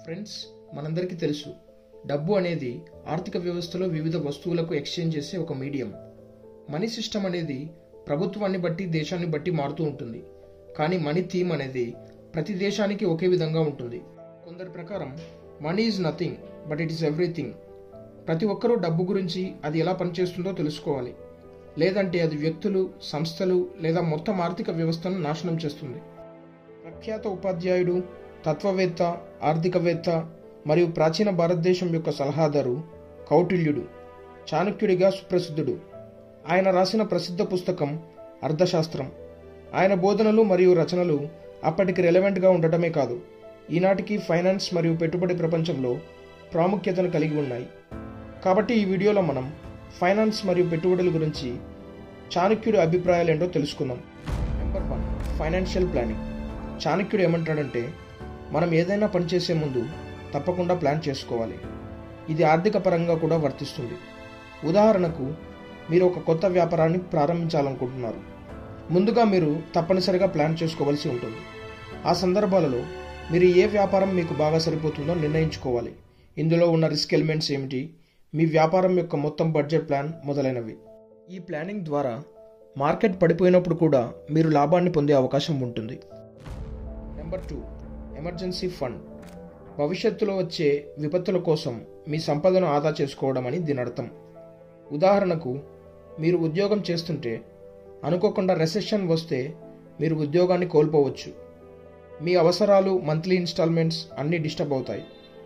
friends మనందరికీ తెలుసు డబ్బు అనేది ఆర్థిక వ్యవస్థలో వివిధ వస్తువులకు ఎక్స్చేంజ్ చేసే ఒక మీడియం మనీ సిస్టమ్ అనేది ప్రభుత్వాన్ని బట్టి దేశాన్ని బట్టి మారుతూ ఉంటుంది కానీ మనీ థీమ్ అనేది ప్రతి దేశానికి ఒకే విధంగా ఉంటుంది కొందరి ప్రకారం money is nothing but it is everything ప్రతి ఒక్కరూ డబ్బు గురించి అది ఎలా పనిచేస్తుందో తెలుసుకోవాలి లేదంటే అది వ్యక్తులు సంస్థలు లేదా మొత్తం ఆర్థిక వ్యవస్థను నాశనం చేస్తుంది ప్రఖ్యాత ఉపాధ్యాయుడు తత్వవేత్త ఆర్థికవేత్త మరియు ప్రాచీన భారతదేశం యొక్క సలహాదారు కౌటిల్యుడు చాణక్యుడిగా సుప్రసిద్ధుడు ఆయన రాసిన ప్రసిద్ధ పుస్తకం అర్థశాస్త్రం ఆయన బోధనలు మరియు రచనలు అప్పటికి రెలవెంట్గా ఉండటమే కాదు ఈనాటికి ఫైనాన్స్ మరియు పెట్టుబడి ప్రపంచంలో ప్రాముఖ్యతను కలిగి ఉన్నాయి కాబట్టి ఈ వీడియోలో మనం ఫైనాన్స్ మరియు పెట్టుబడుల గురించి చాణక్యుడి అభిప్రాయాలు ఏంటో తెలుసుకుందాం నెంబర్ వన్ ఫైనాన్షియల్ ప్లానింగ్ చాణక్యుడు ఏమంటాడంటే మనం ఏదైనా పని చేసే ముందు తప్పకుండా ప్లాన్ చేసుకోవాలి ఇది ఆర్థిక పరంగా కూడా వర్తిస్తుంది ఉదాహరణకు మీరు ఒక కొత్త వ్యాపారాన్ని ప్రారంభించాలనుకుంటున్నారు ముందుగా మీరు తప్పనిసరిగా ప్లాన్ చేసుకోవాల్సి ఉంటుంది ఆ సందర్భాలలో మీరు ఏ వ్యాపారం మీకు బాగా సరిపోతుందో నిర్ణయించుకోవాలి ఇందులో ఉన్న రిస్క్ ఎలిమెంట్స్ ఏమిటి మీ వ్యాపారం యొక్క మొత్తం బడ్జెట్ ప్లాన్ మొదలైనవి ఈ ప్లానింగ్ ద్వారా మార్కెట్ పడిపోయినప్పుడు కూడా మీరు లాభాన్ని పొందే అవకాశం ఉంటుంది నెంబర్ టూ ఎమర్జెన్సీ ఫండ్ భవిష్యత్తులో వచ్చే విపత్తుల కోసం మీ సంపదను ఆదా చేసుకోవడం అని దీని అర్థం ఉదాహరణకు మీరు ఉద్యోగం చేస్తుంటే అనుకోకుండా రెసెషన్ వస్తే మీరు ఉద్యోగాన్ని కోల్పోవచ్చు మీ అవసరాలు మంత్లీ ఇన్స్టాల్మెంట్స్ అన్నీ డిస్టర్బ్ అవుతాయి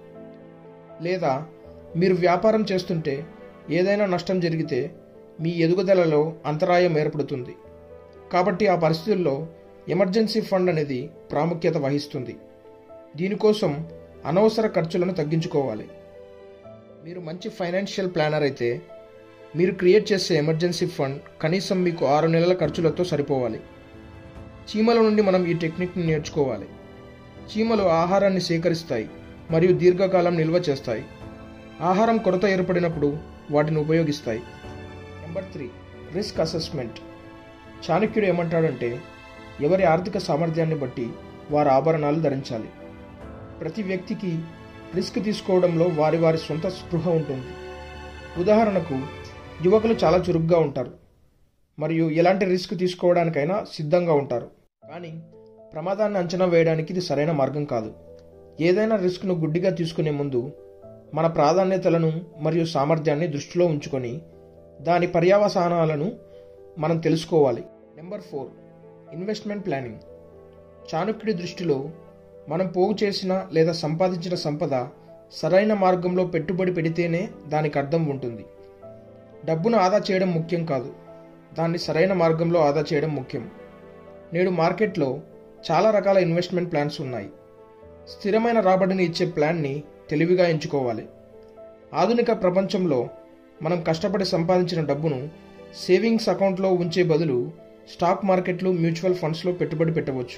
లేదా మీరు వ్యాపారం చేస్తుంటే ఏదైనా నష్టం జరిగితే మీ ఎదుగుదలలో అంతరాయం ఏర్పడుతుంది కాబట్టి ఆ పరిస్థితుల్లో ఎమర్జెన్సీ ఫండ్ అనేది ప్రాముఖ్యత వహిస్తుంది దీనికోసం అనవసర ఖర్చులను తగ్గించుకోవాలి మీరు మంచి ఫైనాన్షియల్ ప్లానర్ అయితే మీరు క్రియేట్ చేసే ఎమర్జెన్సీ ఫండ్ కనీసం మీకు ఆరు నెలల ఖర్చులతో సరిపోవాలి చీమల నుండి మనం ఈ టెక్నిక్ని నేర్చుకోవాలి చీమలు ఆహారాన్ని సేకరిస్తాయి మరియు దీర్ఘకాలం నిల్వ చేస్తాయి ఆహారం కొరత ఏర్పడినప్పుడు వాటిని ఉపయోగిస్తాయి నెంబర్ త్రీ రిస్క్ అసెస్మెంట్ చాణక్యుడు ఏమంటాడంటే ఎవరి ఆర్థిక సామర్థ్యాన్ని బట్టి వారి ఆభరణాలు ధరించాలి ప్రతి వ్యక్తికి రిస్క్ తీసుకోవడంలో వారి వారి సొంత స్పృహ ఉంటుంది ఉదాహరణకు యువకులు చాలా చురుగ్గా ఉంటారు మరియు ఎలాంటి రిస్క్ తీసుకోవడానికైనా సిద్ధంగా ఉంటారు కానీ ప్రమాదాన్ని అంచనా వేయడానికి ఇది సరైన మార్గం కాదు ఏదైనా రిస్క్ను గుడ్డిగా తీసుకునే ముందు మన ప్రాధాన్యతలను మరియు సామర్థ్యాన్ని దృష్టిలో ఉంచుకొని దాని పర్యావసానాలను మనం తెలుసుకోవాలి నెంబర్ ఫోర్ ఇన్వెస్ట్మెంట్ ప్లానింగ్ చాణక్యుడి దృష్టిలో మనం పోగు చేసిన లేదా సంపాదించిన సంపద సరైన మార్గంలో పెట్టుబడి పెడితేనే దానికి అర్థం ఉంటుంది డబ్బును ఆదా చేయడం ముఖ్యం కాదు దాన్ని సరైన మార్గంలో ఆదా చేయడం ముఖ్యం నేడు మార్కెట్లో చాలా రకాల ఇన్వెస్ట్మెంట్ ప్లాన్స్ ఉన్నాయి స్థిరమైన రాబడిని ఇచ్చే ప్లాన్ని తెలివిగా ఎంచుకోవాలి ఆధునిక ప్రపంచంలో మనం కష్టపడి సంపాదించిన డబ్బును సేవింగ్స్ అకౌంట్లో ఉంచే బదులు స్టాక్ మార్కెట్లు మ్యూచువల్ ఫండ్స్లో పెట్టుబడి పెట్టవచ్చు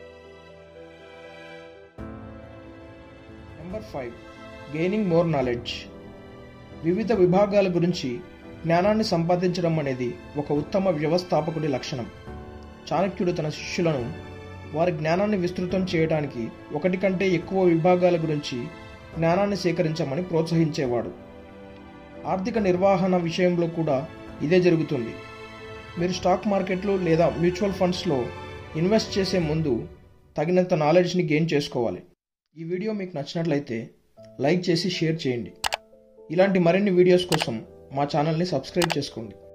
number five gaining more knowledge వివిధ విభాగాల గురించి జ్ఞానాన్ని సంపాదించడం అనేది ఒక ఉత్తమ వ్యవస్థాపకుడి లక్షణం చాణక్యుడు తన శిష్యులను వారి జ్ఞానాన్ని విస్తృతం చేయడానికి ఒకటి కంటే ఎక్కువ విభాగాల గురించి జ్ఞానాన్ని సేకరించమని ప్రోత్సహించేవాడు ఆర్థిక నిర్వహణ విషయంలో కూడా ఇదే జరుగుతుంది మీరు స్టాక్ మార్కెట్లు లేదా మ్యూచువల్ ఫండ్స్లో ఇన్వెస్ట్ చేసే ముందు తగినంత నాలెడ్జ్ని గెయిన్ చేసుకోవాలి ఈ వీడియో మీకు నచ్చినట్లయితే లైక్ చేసి షేర్ చేయండి ఇలాంటి మరిన్ని వీడియోస్ కోసం మా ఛానల్ని సబ్స్క్రైబ్ చేసుకోండి